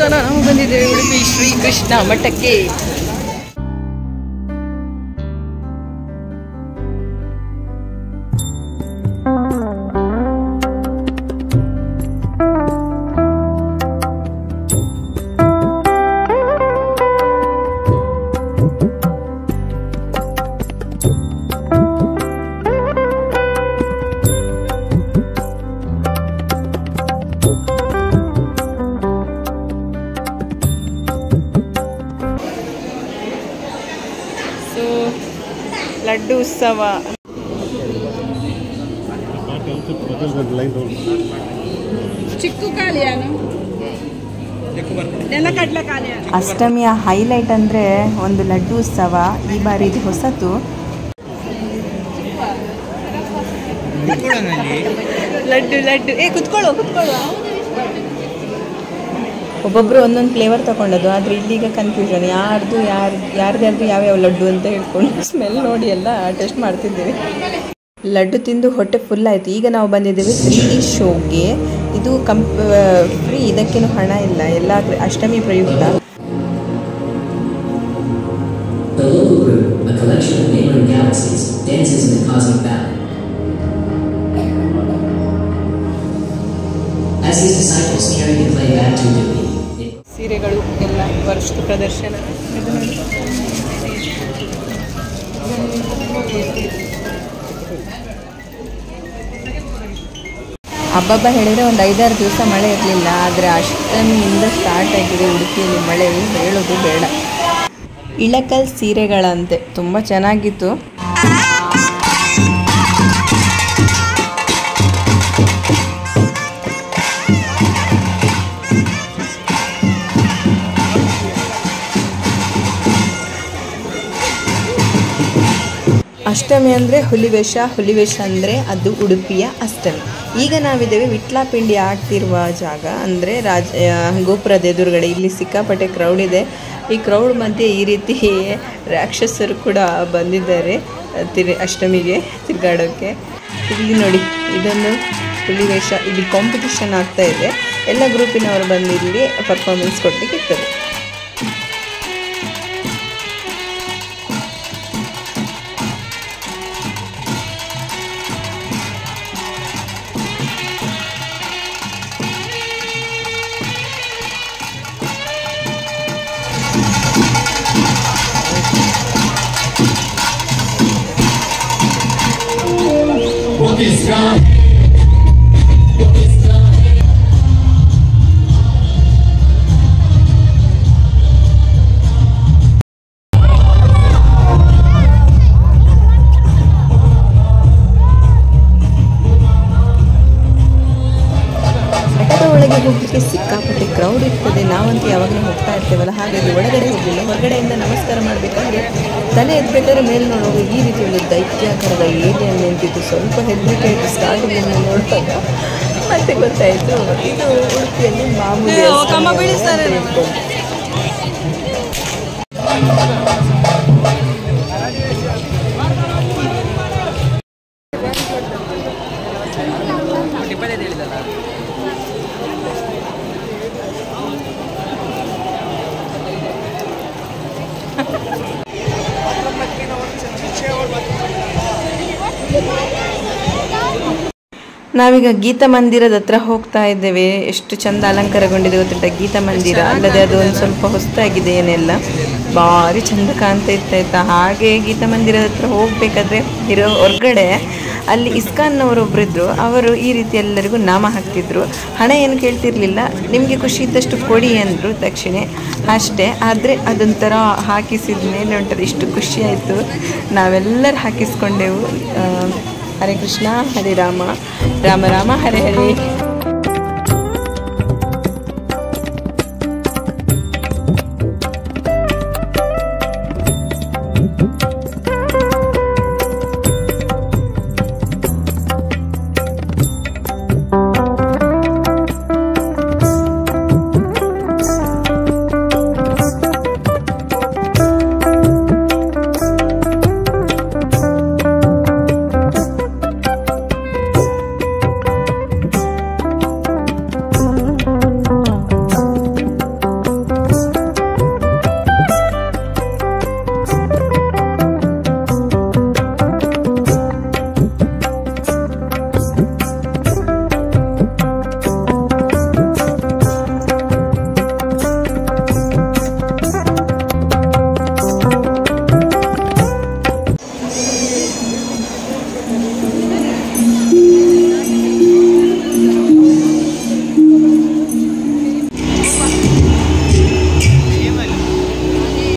ದೇವಸ್ಥಾನ ನಾವು ಬಂದಿದ್ದೇವೆ ಉಡುಪಿ ಶ್ರೀ ಕೃಷ್ಣ ಮಠಕ್ಕೆ ಸೊ ಲಡ್ಡು ಉತ್ಸವ ಚಿಕ್ಕು ಕಾಲಿಯಾನು ನೆಲ ಕಡ್ಲೆ ಕಾಲಿಯಾನು ಅಷ್ಟಮಿಯ ಹೈಲೈಟ್ ಅಂದರೆ ಒಂದು ಲಡ್ಡು ಉತ್ಸವ ಈ ಬಾರಿ ಇದು ಹೊಸತು ಲಡ್ಡು ಲಡ್ಡು ಏ ಕುತ್ಕೊಳ್ಳೋ ಕುತ್ಕೊಳ್ಳೋ ಒಬ್ಬೊಬ್ಬರು ಒಂದೊಂದು ಫ್ಲೇವರ್ ತಗೊಂಡದ್ದು ಆದರೆ ಇಲ್ಲಿಗ ಕನ್ಫ್ಯೂಷನ್ ಯಾರ್ದು ಯಾರು ಯಾರ್ದ್ಯಾರ್ದು ಯಾವ್ಯಾವ ಲಡ್ಡು ಅಂತ ಹೇಳ್ಕೊಂಡು ಸ್ಮೆಲ್ ನೋಡಿ ಎಲ್ಲ ಟೆಸ್ಟ್ ಮಾಡ್ತಿದ್ದೀವಿ ಲಡ್ಡು ತಿಂದು ಹೊಟ್ಟೆ ಫುಲ್ ಆಯಿತು ಈಗ ನಾವು ಬಂದಿದ್ದೇವೆ ತ್ರೀ ಡಿ ಶೋಗೆ ಇದು ಕಂಪ್ ಫ್ರೀ ಇದಕ್ಕೇನು ಹಣ ಇಲ್ಲ ಎಲ್ಲ ಅಷ್ಟಮಿ ಪ್ರಯುಕ್ತ The local group, a collection of neighboring galaxies, dances in the cosmic ballet. As his disciples carry the clay back to Dupi, it ಸೀರೆಗಳು ಎಲ್ಲ ವರ್ಷದ ಪ್ರದರ್ಶನ ಇದು ನೋಡಿ. ಹಬ್ಬಬ್ಬ ಹೇಳಿದರೆ ಒಂದು ಐದಾರು ದಿವಸ ಮಳೆ ಇರಲಿಲ್ಲ ಆದರೆ ಅಷ್ಟಮಿಯಿಂದ ಸ್ಟಾರ್ಟ್ ಆಗಿದೆ ಉಡುಪಿಯಲ್ಲಿ ಮಳೆ ಹೇಳೋದು ಬೇಡ ಇಳಕಲ್ ಸೀರೆಗಳಂತೆ ತುಂಬ ಚೆನ್ನಾಗಿತ್ತು ಅಷ್ಟಮಿ ಅಂದರೆ ಹುಲಿವೇಷ ಹುಲಿವೇಷ ಅಂದರೆ ಅದು ಉಡುಪಿಯ ಅಷ್ಟಮಿ ಈಗ ನಾವಿದ್ದೇವೆ ವಿಟ್ಲಾಪಿಂಡಿ ಆಡ್ತಿರುವ ಜಾಗ ಅಂದರೆ ರಾಜ ಆ, ಗೋಪುರದ ಎದುರುಗಡೆ ಇಲ್ಲಿ ಸಿಕ್ಕಾಪಟ್ಟೆ ಕ್ರೌಡ್ ಇದೆ ಈ ಕ್ರೌಡ್ ಮಧ್ಯೆ ಈ ರೀತಿ ರಾಕ್ಷಸರು ಕೂಡ ಬಂದಿದ್ದಾರೆ ಆ, ತಿರು ಅಷ್ಟಮಿಗೆ ತಿರುಗಾಡೋಕ್ಕೆ ಇಲ್ಲಿ ನೋಡಿ ಇದೊಂದು ಹುಲಿವೇಷ ಇಲ್ಲಿ ಕಾಂಪಿಟಿಷನ್ ಆಗ್ತಾ ಇದೆ ಎಲ್ಲ ಗ್ರೂಪಿನವರು ಬಂದು ಇಲ್ಲಿ ಪರ್ಫಾರ್ಮೆನ್ಸ್ ಕೊಡಲಿಕ್ಕೆ ಇರ್ತದೆ ಬೆಟ್ಟದ ಒಳಗೆ ಹೋಗಲಿಕ್ಕೆ ಸಿಕ್ಕಾಪಟ್ಟೆ ಕ್ರೌಡ್ ಇರ್ತದೆ ನಾವಂತೂ ಯಾವಾಗಲೂ ಹೋಗ್ತಾ ಇರ್ತೇವಲ್ಲ ಹಾಗಾಗಿ ಒಳಗಡೆ ಹೋಗಲಿಲ್ಲ ಹೊರಗಡೆಯಿಂದ ನಮಸ್ಕಾರ ಮಾಡಬೇಕಾದ್ರೆ ತಲೆ ಎತ್ತಬೇಕಾದ್ರೆ ಮೇಲೆ ನೋಡುವಾಗ ಈ ರೀತಿ ಒಂದು ದೈತ್ಯಾಕಾರದ ಏರಿಯಾ ನಿಂತಿದ್ದು ಸ್ವಲ್ಪ ಹೆದರಿಕೆ ಆಯಿತು ಸ್ಟಾರ್ಟಿಂಗ್ ನೋಡುವಾಗ ಮತ್ತೆ ಗೊತ್ತಾಯಿತು ಇದು ಉಡುಪಿಯಲ್ಲಿ ಮಾಮೂಲಿ ಕಮ್ಮ ಬೀಳಿಸ್ತಾರೆ. ಅಂತ ಹೇಳ್ಕೊಂಡು. ನಾವೀಗ ಗೀತಾ ಮಂದಿರದ ಹತ್ರ ಹೋಗ್ತಾ ಇದ್ದೇವೆ ಎಷ್ಟು ಚಂದ ಅಲಂಕಾರಗೊಂಡಿದೆ ಗೊತ್ತುಂಟ ಗೀತಾ ಮಂದಿರ ಅಲ್ಲದೆ ಅದು ಒಂದು ಸ್ವಲ್ಪ ಹೊಸದಾಗಿದೆ ಏನೆಲ್ಲ ಭಾರಿ ಚಂದ ಕಾಣ್ತಾ ಇತ್ತು ಆಯ್ತಾ ಹಾಗೆ ಗೀತಾ ಮಂದಿರದ ಹತ್ರ ಹೋಗ್ಬೇಕಾದ್ರೆ ಇರೋ ಹೊರ್ಗಡೆ ಅಲ್ಲಿ ಇಸ್ಕಾನ್ನವರೊಬ್ರು ಇದ್ರು ಅವರು ಈ ರೀತಿ ಎಲ್ಲರಿಗೂ ನಾಮ ಹಾಕ್ತಿದ್ರು ಹಣ ಏನು ಕೇಳ್ತಿರ್ಲಿಲ್ಲ ನಿಮಗೆ ಖುಷಿ ಇದ್ದಷ್ಟು ಕೊಡಿ ಅಂದರು ದಕ್ಷಿಣೆ ಅಷ್ಟೇ ಆದರೆ ಅದೊಂಥರ ಹಾಕಿಸಿದ ಮೇಲೆ ಉಂಟದು ಇಷ್ಟು ಖುಷಿ ಆಯಿತು ನಾವೆಲ್ಲರೂ ಹಾಕಿಸ್ಕೊಂಡೆವು ಆ, ಹರೇ ಕೃಷ್ಣ ಹರೇ ರಾಮ ರಾಮ ರಾಮ ಹರೇ ಹರೇ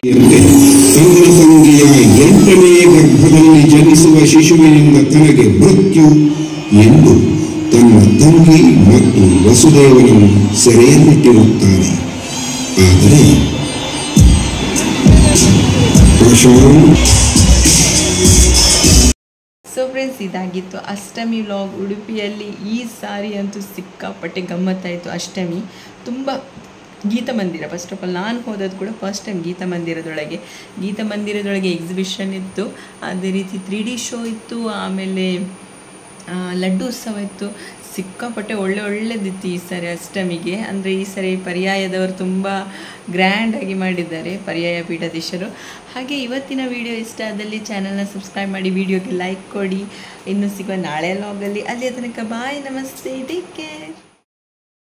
ಎಂತೆ ತನ್ನ ತಂಗಿಯ ಎಂಟನೇ ಗರ್ಭದಲ್ಲಿ ಜನಿಸುವ ಶಿಶುವಿನಿಂದ ತನಗೆ ಮೃತ್ಯು ಎಂದು ತನ್ನ ತಂಗಿ ಮತ್ತು ವಸುದೇವನನ್ನು ಸೆರೆಯಲ್ಲಿಟ್ಟಿರುತ್ತಾನೆ ಆದರೆ ಪ್ರಶಾಂತ್ ಸೊ ಫ್ರೆಂಡ್ಸ್ ಇದಾಗಿತ್ತು ಅಷ್ಟಮಿ ವ್ಲಾಗ್ ಉಡುಪಿಯಲ್ಲಿ ಈ ಸಾರಿ ಅಂತೂ ಸಿಕ್ಕಾಪಟ್ಟೆ ಗಮ್ಮತ್ತಾಯಿತು ಅಷ್ಟಮಿ ತುಂಬ ಗೀತ ಮಂದಿರ ಫಸ್ಟ್ ಆಫ್ ಆಲ್ ನಾನು ಹೋದದ್ದು ಕೂಡ ಫಸ್ಟ್ ಟೈಮ್ ಗೀತ ಮಂದಿರದೊಳಗೆ ಗೀತ ಮಂದಿರದೊಳಗೆ ಎಕ್ಸಿಬಿಷನ್ ಇತ್ತು ಅದೇ ರೀತಿ ತ್ರೀ ಡಿ ಶೋ ಇತ್ತು ಆಮೇಲೆ ಆ, ಲಡ್ಡು ಉತ್ಸವ ಇತ್ತು ಸಿಕ್ಕಾಪಟ್ಟೆ ಒಳ್ಳೆ ಒಳ್ಳೆದಿತ್ತು ಈ ಸರಿ ಅಷ್ಟಮಿಗೆ ಅಂದರೆ ಈ ಸರಿ ಪರ್ಯಾಯದವರು ತುಂಬ ಗ್ರ್ಯಾಂಡಾಗಿ ಮಾಡಿದ್ದಾರೆ ಪರ್ಯಾಯ ಪೀಠಾಧೀಶರು ಹಾಗೆ ಇವತ್ತಿನ ವಿಡಿಯೋ ಇಷ್ಟ ಆದಲ್ಲಿ ಚಾನಲ್ನ ಸಬ್ಸ್ಕ್ರೈಬ್ ಮಾಡಿ ವಿಡಿಯೋಗೆ ಲೈಕ್ ಕೊಡಿ ಇನ್ನು ಸಿಗುವ ನಾಳೆ ಲಾಗಲ್ಲಿ ಅಲ್ಲಿ ತನಕ ಬಾಯ್ ನಮಸ್ತೆ ಟೇಕ್ ಕೇರ್